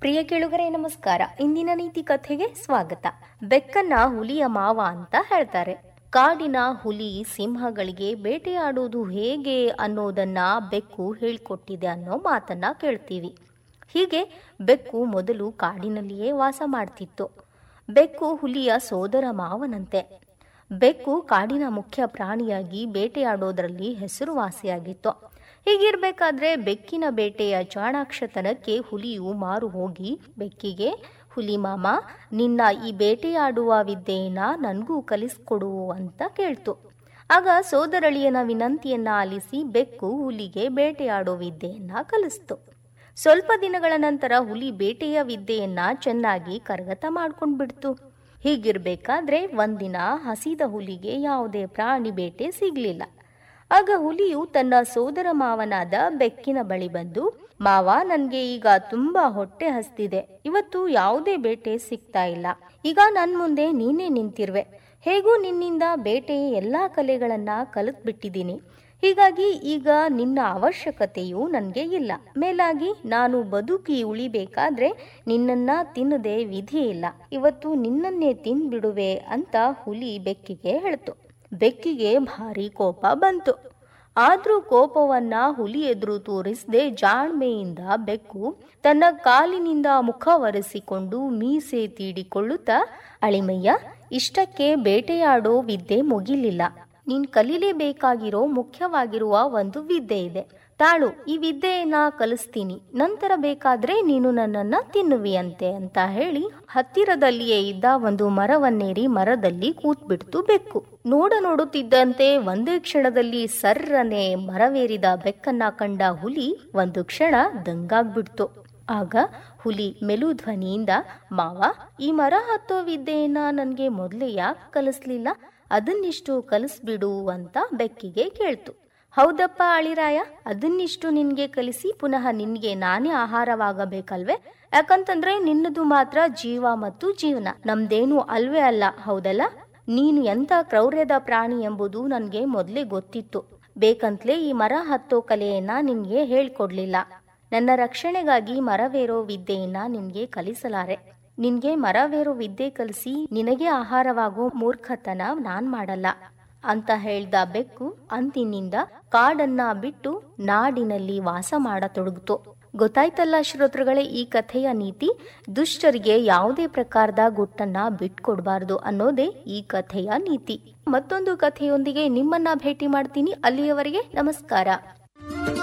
ಪ್ರಿಯ ಕೇಳುಗರೆ ನಮಸ್ಕಾರ ಇಂದಿನ ನೀತಿ ಕಥೆಗೆ ಸ್ವಾಗತ ಬೆಕ್ಕನ್ನ ಹುಲಿಯ ಮಾವ ಅಂತ ಹೇಳ್ತಾರೆ ಕಾಡಿನ ಹುಲಿ ಸಿಂಹಗಳಿಗೆ ಬೇಟೆಯಾಡುವುದು ಹೇಗೆ ಅನ್ನೋದನ್ನ ಬೆಕ್ಕು ಹೇಳ್ಕೊಟ್ಟಿದೆ ಅನ್ನೋ ಮಾತನ್ನ ಕೇಳ್ತೀವಿ ಹೀಗೆ ಬೆಕ್ಕು ಮೊದಲು ಕಾಡಿನಲ್ಲಿಯೇ ವಾಸ ಮಾಡ್ತಿತ್ತು ಬೆಕ್ಕು ಹುಲಿಯ ಸೋದರ ಮಾವನಂತೆ ಬೆಕ್ಕು ಕಾಡಿನ ಮುಖ್ಯ ಪ್ರಾಣಿಯಾಗಿ ಬೇಟೆಯಾಡೋದ್ರಲ್ಲಿ ಹೆಸರುವಾಸಿಯಾಗಿತ್ತು ಹೀಗಿರ್ಬೇಕಾದ್ರೆ ಬೆಕ್ಕಿನ ಬೇಟೆಯ ಚಾಣಾಕ್ಷತನಕ್ಕೆ ಹುಲಿಯು ಮಾರು ಹೋಗಿ ಬೆಕ್ಕಿಗೆ ಹುಲಿ ಮಾಮ ನಿನ್ನ ಈ ಬೇಟೆಯಾಡುವ ವಿದ್ಯೆಯನ್ನ ನನಗೂ ಕಲಿಸ್ಕೊಡು ಅಂತ ಕೇಳ್ತು ಆಗ ಸೋದರಳಿಯನ ವಿನಂತಿಯನ್ನ ಆಲಿಸಿ ಬೆಕ್ಕು ಹುಲಿಗೆ ಬೇಟೆಯಾಡೋ ವಿದ್ಯೆಯನ್ನ ಕಲಿಸ್ತು ಸ್ವಲ್ಪ ದಿನಗಳ ನಂತರ ಹುಲಿ ಬೇಟೆಯ ವಿದ್ಯೆಯನ್ನ ಚೆನ್ನಾಗಿ ಕರಗತ ಮಾಡ್ಕೊಂಡ್ಬಿಡ್ತು ಹೀಗಿರ್ಬೇಕಾದ್ರೆ ಒಂದಿನ ಹಸಿದ ಹುಲಿಗೆ ಯಾವುದೇ ಪ್ರಾಣಿ ಬೇಟೆ ಸಿಗ್ಲಿಲ್ಲ ಆಗ ಹುಲಿಯು ತನ್ನ ಸೋದರ ಮಾವನಾದ ಬೆಕ್ಕಿನ ಬಳಿ ಬಂದು ಮಾವ ನನ್ಗೆ ಈಗ ತುಂಬಾ ಹೊಟ್ಟೆ ಹಸ್ತಿದೆ ಇವತ್ತು ಯಾವುದೇ ಬೇಟೆ ಸಿಗ್ತಾ ಇಲ್ಲ ಈಗ ನನ್ ಮುಂದೆ ನೀನೇ ನಿಂತಿರುವೆ ಹೇಗೂ ನಿನ್ನಿಂದ ಬೇಟೆಯ ಎಲ್ಲಾ ಕಲೆಗಳನ್ನ ಕಲಿತ್ ಬಿಟ್ಟಿದ್ದೀನಿ ಹೀಗಾಗಿ ಈಗ ನಿನ್ನ ಅವಶ್ಯಕತೆಯೂ ನನಗೆ ಇಲ್ಲ ಮೇಲಾಗಿ ನಾನು ಬದುಕಿ ಉಳಿಬೇಕಾದ್ರೆ ನಿನ್ನನ್ನ ತಿನ್ನದೆ ವಿಧಿ ಇಲ್ಲ ಇವತ್ತು ನಿನ್ನನ್ನೇ ತಿಂದ್ಬಿಡುವೆ ಅಂತ ಹುಲಿ ಬೆಕ್ಕಿಗೆ ಹೇಳ್ತು ಬೆಕ್ಕಿಗೆ ಭಾರಿ ಕೋಪ ಬಂತು ಆದ್ರೂ ಕೋಪವನ್ನ ಹುಲಿ ಎದುರು ತೋರಿಸದೆ ಜಾಣ್ಮೆಯಿಂದ ಬೆಕ್ಕು ತನ್ನ ಕಾಲಿನಿಂದ ಮುಖ ಒರೆಸಿಕೊಂಡು ಮೀಸೆ ತೀಡಿಕೊಳ್ಳುತ್ತಾ ಅಳಿಮಯ್ಯ ಇಷ್ಟಕ್ಕೆ ಬೇಟೆಯಾಡೋ ವಿದ್ಯೆ ಮುಗಿಲಿಲ್ಲ ನೀನ್ ಕಲೀಲೇಬೇಕಾಗಿರೋ ಮುಖ್ಯವಾಗಿರುವ ಒಂದು ವಿದ್ಯೆ ಇದೆ ತಾಳು ಈ ವಿದ್ಯೆಯನ್ನ ಕಲಿಸ್ತೀನಿ ನಂತರ ಬೇಕಾದ್ರೆ ನೀನು ನನ್ನನ್ನ ತಿನ್ನುವಿಯಂತೆ ಅಂತ ಹೇಳಿ ಹತ್ತಿರದಲ್ಲಿಯೇ ಇದ್ದ ಒಂದು ಮರವನ್ನೇರಿ ಮರದಲ್ಲಿ ಕೂತ್ಬಿಡ್ತು ಬೆಕ್ಕು ನೋಡ ನೋಡುತ್ತಿದ್ದಂತೆ ಒಂದೇ ಕ್ಷಣದಲ್ಲಿ ಸರ್ರನೆ ಮರವೇರಿದ ಬೆಕ್ಕನ್ನ ಕಂಡ ಹುಲಿ ಒಂದು ಕ್ಷಣ ದಂಗಾಗ್ಬಿಡ್ತು ಆಗ ಹುಲಿ ಮೆಲು ಧ್ವನಿಯಿಂದ ಮಾವ ಈ ಮರ ಹತ್ತೋ ವಿದ್ಯೆಯನ್ನ ನನ್ಗೆ ಮೊದ್ಲೇ ಯಾಕೆ ಕಲಿಸ್ಲಿಲ್ಲ ಅದನ್ನಿಷ್ಟು ಕಲಿಸ್ಬಿಡು ಅಂತ ಬೆಕ್ಕಿಗೆ ಕೇಳ್ತು ಹೌದಪ್ಪ ಅಳಿರಾಯ ಅದನ್ನಿಷ್ಟು ನಿನ್ಗೆ ಕಲಿಸಿ ಪುನಃ ನಿನ್ಗೆ ನಾನೇ ಆಹಾರವಾಗಬೇಕಲ್ವೇ ಯಾಕಂತಂದ್ರೆ ನಿನ್ನದು ಮಾತ್ರ ಜೀವ ಮತ್ತು ಜೀವನ ನಮ್ದೇನು ಅಲ್ವೇ ಅಲ್ಲ ಹೌದಲ್ಲ ನೀನು ಎಂತ ಕ್ರೌರ್ಯದ ಪ್ರಾಣಿ ಎಂಬುದು ನನ್ಗೆ ಮೊದ್ಲೇ ಗೊತ್ತಿತ್ತು ಬೇಕಂತ್ಲೇ ಈ ಮರ ಹತ್ತೋ ಕಲೆಯನ್ನ ನಿನ್ಗೆ ಹೇಳ್ಕೊಡ್ಲಿಲ್ಲ ನನ್ನ ರಕ್ಷಣೆಗಾಗಿ ಮರವೇರೋ ವಿದ್ಯೆಯನ್ನ ನಿನ್ಗೆ ಕಲಿಸಲಾರೆ ನಿನ್ಗೆ ಮರವೇರೋ ವಿದ್ಯೆ ಕಲಿಸಿ ನಿನಗೆ ಆಹಾರವಾಗೋ ಮೂರ್ಖತನ ನಾನ್ ಮಾಡಲ್ಲ ಅಂತ ಹೇಳ್ದ ಬೆಕ್ಕು ಅಂತಿನಿಂದ ಕಾಡನ್ನ ಬಿಟ್ಟು ನಾಡಿನಲ್ಲಿ ವಾಸ ಮಾಡತೊಡಗಿತು ಗೊತ್ತಾಯ್ತಲ್ಲ ಶ್ರೋತೃಗಳೇ ಈ ಕಥೆಯ ನೀತಿ ದುಷ್ಟರಿಗೆ ಯಾವುದೇ ಪ್ರಕಾರದ ಗುಟ್ಟನ್ನ ಬಿಟ್ಕೊಡ್ಬಾರ್ದು ಅನ್ನೋದೇ ಈ ಕಥೆಯ ನೀತಿ ಮತ್ತೊಂದು ಕಥೆಯೊಂದಿಗೆ ನಿಮ್ಮನ್ನ ಭೇಟಿ ಮಾಡ್ತೀನಿ ಅಲ್ಲಿಯವರೆಗೆ ನಮಸ್ಕಾರ